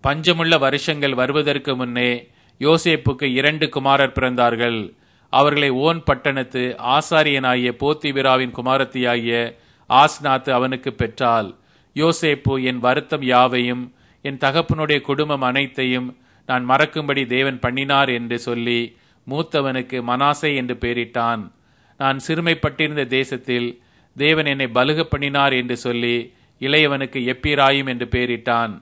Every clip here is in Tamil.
பஞ்சமுள்ள வருஷங்கள் வருவதற்கு முன்னே யோசேப்புக்கு இரண்டு குமாரர் பிறந்தார்கள் அவர்களை ஓன் பட்டணத்து ஆசாரியனாகிய போத்திவிராவின் குமாரத்தியாகிய ஆஸ்நாத்து அவனுக்கு பெற்றால் யோசேப்பு என் வருத்தம் யாவையும் என் தகப்பனுடைய குடும்பம் அனைத்தையும் நான் மறக்கும்படி தேவன் பண்ணினார் என்று சொல்லி மூத்தவனுக்கு மனாசே என்று பெயரிட்டான் நான் சிறுமைப்பட்டிருந்த தேசத்தில் தேவன் என்னை பலுக பண்ணினார் என்று சொல்லி இளையவனுக்கு எப்பிராயும் என்று பெயரிட்டான்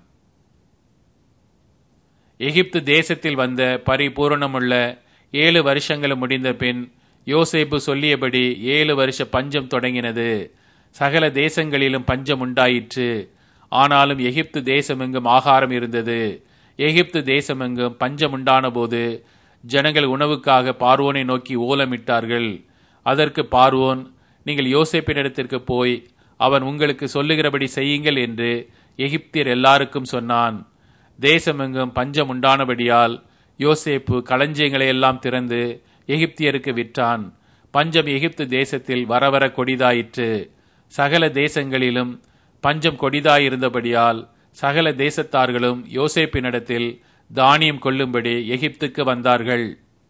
எகிப்து தேசத்தில் வந்த பரிபூரணமுள்ள ஏழு வருஷங்களும் முடிந்த பின் யோசேப்பு சொல்லியபடி ஏழு வருஷ பஞ்சம் தொடங்கினது சகல தேசங்களிலும் பஞ்சம் உண்டாயிற்று ஆனாலும் எகிப்து தேசமெங்கும் ஆகாரம் இருந்தது எகிப்து தேசமெங்கும் பஞ்சம் உண்டான போது ஜனங்கள் உணவுக்காக பார்வோனை நோக்கி ஓலமிட்டார்கள் அதற்கு பார்வோன் நீங்கள் யோசேப்பினிடத்திற்கு போய் அவன் உங்களுக்கு சொல்லுகிறபடி செய்யுங்கள் என்று எகிப்தியர் எல்லாருக்கும் சொன்னான் தேசமெங்கும் பஞ்சம் உண்டானபடியால் யோசேப்பு களஞ்சியங்களை எல்லாம் திறந்து எகிப்தியருக்கு விற்றான் பஞ்சம் எகிப்து தேசத்தில் வரவர கொடிதாயிற்று சகல தேசங்களிலும் பஞ்சம் கொடிதாயிருந்தபடியால் சகல தேசத்தார்களும் யோசேப்பினிடத்தில் தானியம் கொள்ளும்படி எகிப்துக்கு வந்தார்கள்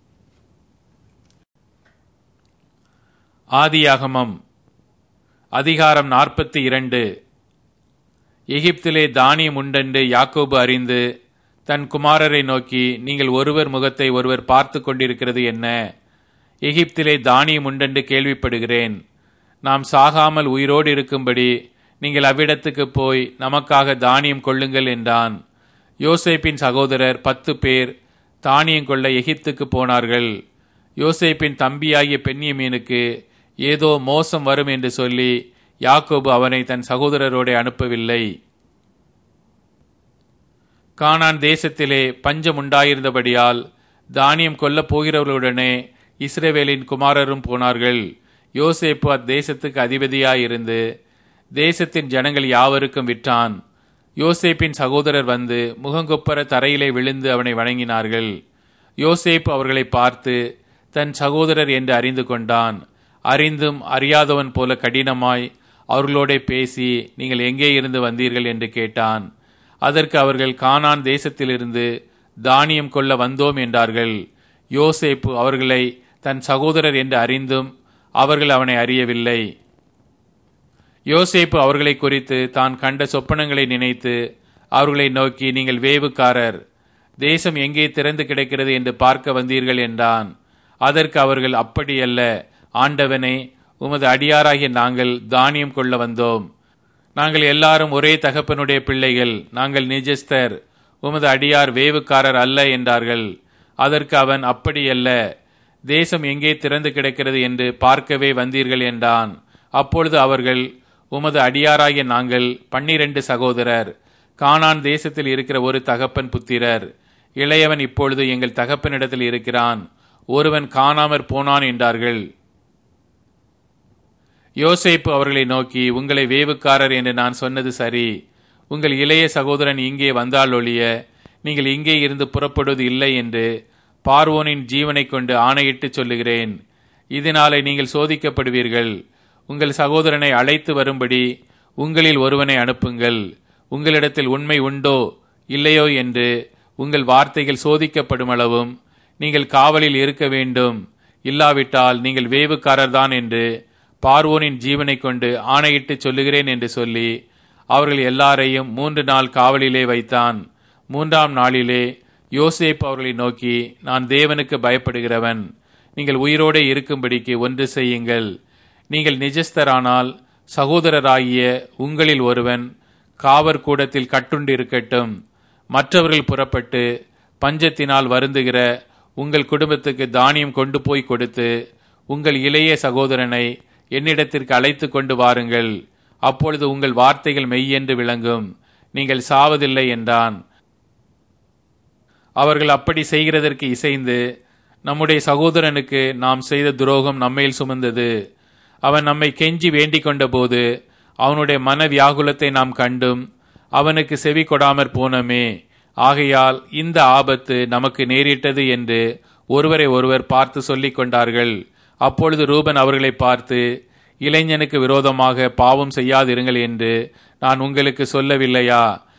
ஆதியாகமம் அதிகாரம் நாற்பத்தி இரண்டு எகிப்திலே தானியம் உண்டென்று யாக்கோபு அறிந்து தன் குமாரரை நோக்கி நீங்கள் ஒருவர் முகத்தை ஒருவர் பார்த்து கொண்டிருக்கிறது என்ன எகிப்திலே தானியம் உண்டென்று கேள்விப்படுகிறேன் நாம் சாகாமல் உயிரோடு இருக்கும்படி நீங்கள் அவ்விடத்துக்கு போய் நமக்காக தானியம் கொள்ளுங்கள் என்றான் யோசேப்பின் சகோதரர் பத்து பேர் தானியம் கொள்ள எகிப்துக்கு போனார்கள் யோசேப்பின் தம்பியாகிய பெண்ணியமீனுக்கு ஏதோ மோசம் வரும் என்று சொல்லி யாக்கோபு அவனை தன் சகோதரரோடு அனுப்பவில்லை கானான் தேசத்திலே பஞ்சம் உண்டாயிருந்தபடியால் தானியம் கொல்லப் போகிறவர்களுடனே இஸ்ரேவேலின் குமாரரும் போனார்கள் யோசேப்பு அத்தேசத்துக்கு அதிபதியாயிருந்து தேசத்தின் ஜனங்கள் யாவருக்கும் விற்றான் யோசேப்பின் சகோதரர் வந்து முகங்கொப்பர தரையிலே விழுந்து அவனை வணங்கினார்கள் யோசேப்பு அவர்களை பார்த்து தன் சகோதரர் என்று அறிந்து கொண்டான் அறிந்தும் அறியாதவன் போல கடினமாய் அவர்களோட பேசி நீங்கள் எங்கே இருந்து வந்தீர்கள் என்று கேட்டான் அதற்கு அவர்கள் கானான் தேசத்திலிருந்து தானியம் கொள்ள வந்தோம் என்றார்கள் யோசேப்பு அவர்களை தன் சகோதரர் என்று அறிந்தும் அவர்கள் அவனை அறியவில்லை யோசேப்பு அவர்களை குறித்து தான் கண்ட சொப்பனங்களை நினைத்து அவர்களை நோக்கி நீங்கள் வேவுக்காரர் தேசம் எங்கே திறந்து கிடக்கிறது என்று பார்க்க வந்தீர்கள் என்றான் அதற்கு அவர்கள் அப்படியல்ல ஆண்டவனே உமது அடியாராகிய நாங்கள் தானியம் கொள்ள வந்தோம் நாங்கள் எல்லாரும் ஒரே தகப்பனுடைய பிள்ளைகள் நாங்கள் நிஜஸ்தர் உமது அடியார் வேவுக்காரர் அல்ல என்றார்கள் அதற்கு அவன் அப்படியல்ல தேசம் எங்கே திறந்து கிடக்கிறது என்று பார்க்கவே வந்தீர்கள் என்றான் அப்பொழுது அவர்கள் உமது அடியாராகிய நாங்கள் பன்னிரண்டு சகோதரர் கானான் தேசத்தில் இருக்கிற ஒரு தகப்பன் புத்திரர் இளையவன் இப்பொழுது எங்கள் தகப்பனிடத்தில் இருக்கிறான் ஒருவன் காணாமற் போனான் என்றார்கள் யோசேப்பு அவர்களை நோக்கி உங்களை வேவுக்காரர் என்று நான் சொன்னது சரி உங்கள் இளைய சகோதரன் இங்கே வந்தால் ஒழிய நீங்கள் இங்கே இருந்து புறப்படுவது இல்லை என்று பார்வோனின் ஜீவனை கொண்டு ஆணையிட்டு சொல்லுகிறேன் இதனாலே நீங்கள் சோதிக்கப்படுவீர்கள் உங்கள் சகோதரனை அழைத்து வரும்படி உங்களில் ஒருவனை அனுப்புங்கள் உங்களிடத்தில் உண்மை உண்டோ இல்லையோ என்று உங்கள் வார்த்தைகள் சோதிக்கப்படும் அளவும் நீங்கள் காவலில் இருக்க வேண்டும் இல்லாவிட்டால் நீங்கள் வேவுக்காரர்தான் என்று பார்வோனின் ஜீவனை கொண்டு ஆணையிட்டு சொல்லுகிறேன் என்று சொல்லி அவர்கள் எல்லாரையும் மூன்று நாள் காவலிலே வைத்தான் மூன்றாம் நாளிலே யோசேப் அவர்களை நோக்கி நான் தேவனுக்கு பயப்படுகிறவன் நீங்கள் உயிரோடே இருக்கும்படிக்கு ஒன்று செய்யுங்கள் நீங்கள் நிஜஸ்தரானால் சகோதரராகிய உங்களில் ஒருவன் காவற் கூடத்தில் கட்டுண்டிருக்கட்டும் மற்றவர்கள் புறப்பட்டு பஞ்சத்தினால் வருந்துகிற உங்கள் குடும்பத்துக்கு தானியம் கொண்டு போய் கொடுத்து உங்கள் இளைய சகோதரனை என்னிடத்திற்கு அழைத்து கொண்டு வாருங்கள் அப்பொழுது உங்கள் வார்த்தைகள் மெய்யென்று விளங்கும் நீங்கள் சாவதில்லை என்றான் அவர்கள் அப்படி செய்கிறதற்கு இசைந்து நம்முடைய சகோதரனுக்கு நாம் செய்த துரோகம் நம்மேல் சுமந்தது அவன் நம்மை கெஞ்சி வேண்டிக் கொண்டபோது அவனுடைய மன வியாகுலத்தை நாம் கண்டும் அவனுக்கு செவி கொடாமற் போனோமே ஆகையால் இந்த ஆபத்து நமக்கு நேரிட்டது என்று ஒருவரை ஒருவர் பார்த்து சொல்லிக் கொண்டார்கள் அப்பொழுது ரூபன் அவர்களை பார்த்து இளைஞனுக்கு விரோதமாக பாவம் செய்யாதிருங்கள் என்று நான் உங்களுக்கு சொல்லவில்லையா